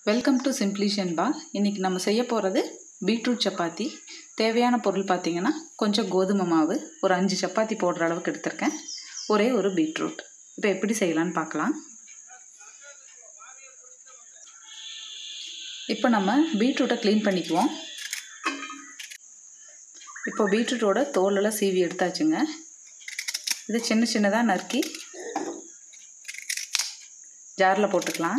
welcome to simply ஷென்பா இன்றைக்கி நம்ம செய்ய போகிறது பீட்ரூட் சப்பாத்தி தேவையான பொருள் பார்த்திங்கன்னா கொஞ்சம் கோதுமை மாவு ஒரு அஞ்சு சப்பாத்தி போடுற அளவுக்கு எடுத்திருக்கேன் ஒரே ஒரு பீட்ரூட் இப்போ எப்படி செய்யலான்னு பார்க்கலாம் இப்போ நம்ம பீட்ரூட்டை க்ளீன் பண்ணிக்குவோம் இப்போ பீட்ரூட்டோட தோலெல்லாம் சீவி எடுத்தாச்சுங்க இது சின்ன சின்னதாக நறுக்கி ஜாரில் போட்டுக்கலாம்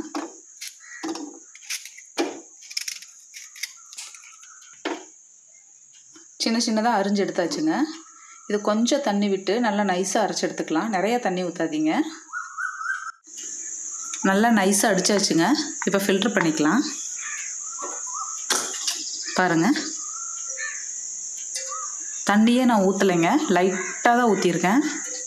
சின்ன சின்னதாக அரிஞ்சு எடுத்தாச்சுங்க இது கொஞ்சம் தண்ணி விட்டு நல்லா நைஸாக அரைச்சி எடுத்துக்கலாம் நிறைய தண்ணி ஊற்றாதீங்க நல்லா நைஸாக அடித்தாச்சுங்க இப்போ ஃபில்ட்ரு பண்ணிக்கலாம் பாருங்கள் தண்ணியே நான் ஊற்றலைங்க லைட்டாக தான் ஊற்றிருக்கேன்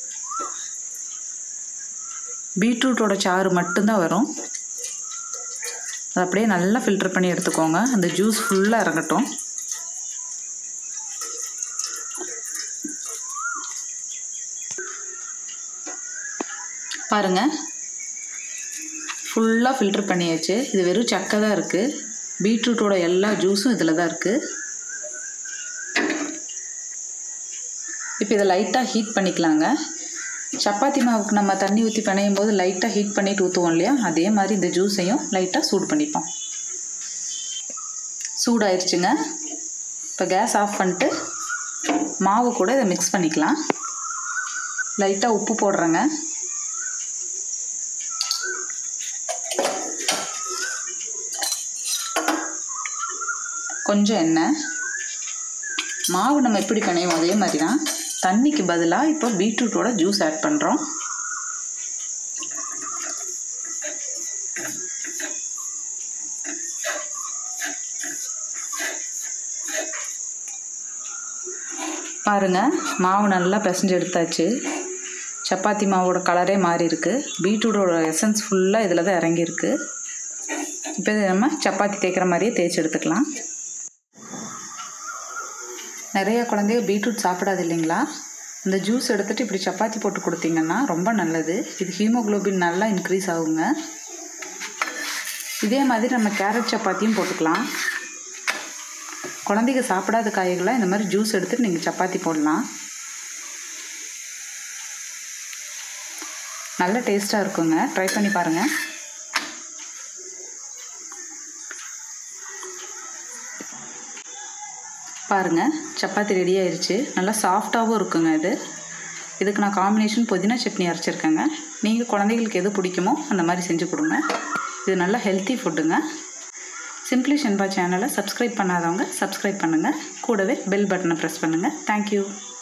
பீட்ரூட்டோட சாறு மட்டும்தான் வரும் அது அப்படியே நல்லா ஃபில்டர் பண்ணி எடுத்துக்கோங்க அந்த ஜூஸ் ஃபுல்லாக இறங்கட்டும் பாருங்கள் ஃபுல்லாக ஃபில்ட்ரு பண்ணியாச்சு இது வெறும் சக்கை தான் இருக்குது பீட்ரூட்டோட எல்லா ஜூஸும் இதில் தான் இருக்குது இப்போ இதை லைட்டாக ஹீட் பண்ணிக்கலாங்க சப்பாத்தி மாவுக்கு நம்ம தண்ணி ஊற்றி பிணையும் போது லைட்டாக ஹீட் பண்ணிவிட்டு ஊற்றுவோம் இல்லையா அதே மாதிரி இந்த ஜூஸையும் லைட்டாக சூடு பண்ணிப்போம் சூடாயிருச்சுங்க இப்போ கேஸ் ஆஃப் பண்ணிட்டு மாவு கூட இதை மிக்ஸ் பண்ணிக்கலாம் லைட்டாக உப்பு போடுறேங்க கொஞ்சம் எண்ணெய் மாவு நம்ம எப்படி பிணையும் அதே மாதிரி தான் தண்ணிக்கு பதிலாக இப்போ பீட்ரூட்டோட ஜூஸ் ஆட் பண்ணுறோம் பாருங்கள் மாவு நல்லா பிசைஞ்சு எடுத்தாச்சு சப்பாத்தி மாவோட கலரே மாறி இருக்கு பீட்ரூட்டோட எசன்ஸ் ஃபுல்லாக இதில் தான் இறங்கியிருக்கு இப்போ இதை நம்ம சப்பாத்தி தேய்க்கிற மாதிரியே தேய்ச்சி எடுத்துக்கலாம் நிறைய குழந்தைய பீட்ரூட் சாப்பிடாது இல்லைங்களா இந்த ஜூஸ் எடுத்துகிட்டு இப்படி சப்பாத்தி போட்டு கொடுத்தீங்கன்னா ரொம்ப நல்லது இது ஹீமோக்ளோபின் நல்லா இன்க்ரீஸ் ஆகுங்க இதே மாதிரி நம்ம கேரட் சப்பாத்தியும் போட்டுக்கலாம் குழந்தைங்க சாப்பிடாத காய்களை இந்த மாதிரி ஜூஸ் எடுத்துகிட்டு நீங்கள் சப்பாத்தி போடலாம் நல்ல டேஸ்ட்டாக இருக்குங்க ட்ரை பண்ணி பாருங்கள் பாருங்கள் சப்பாத்தி ரெடி ஆயிடுச்சு நல்லா சாஃப்டாகவும் இருக்குங்க இது இதுக்கு நான் காம்பினேஷன் புதினா சட்னி அரைச்சிருக்கேங்க நீங்கள் குழந்தைகளுக்கு எது பிடிக்குமோ அந்த மாதிரி செஞ்சு கொடுங்க இது நல்லா ஹெல்த்தி ஃபுட்டுங்க சிம்ப்ளி ஷென்பா சேனலை சப்ஸ்கிரைப் பண்ணாதவங்க சப்ஸ்கிரைப் பண்ணுங்கள் கூடவே பெல் பட்டனை ப்ரெஸ் பண்ணுங்கள் தேங்க்யூ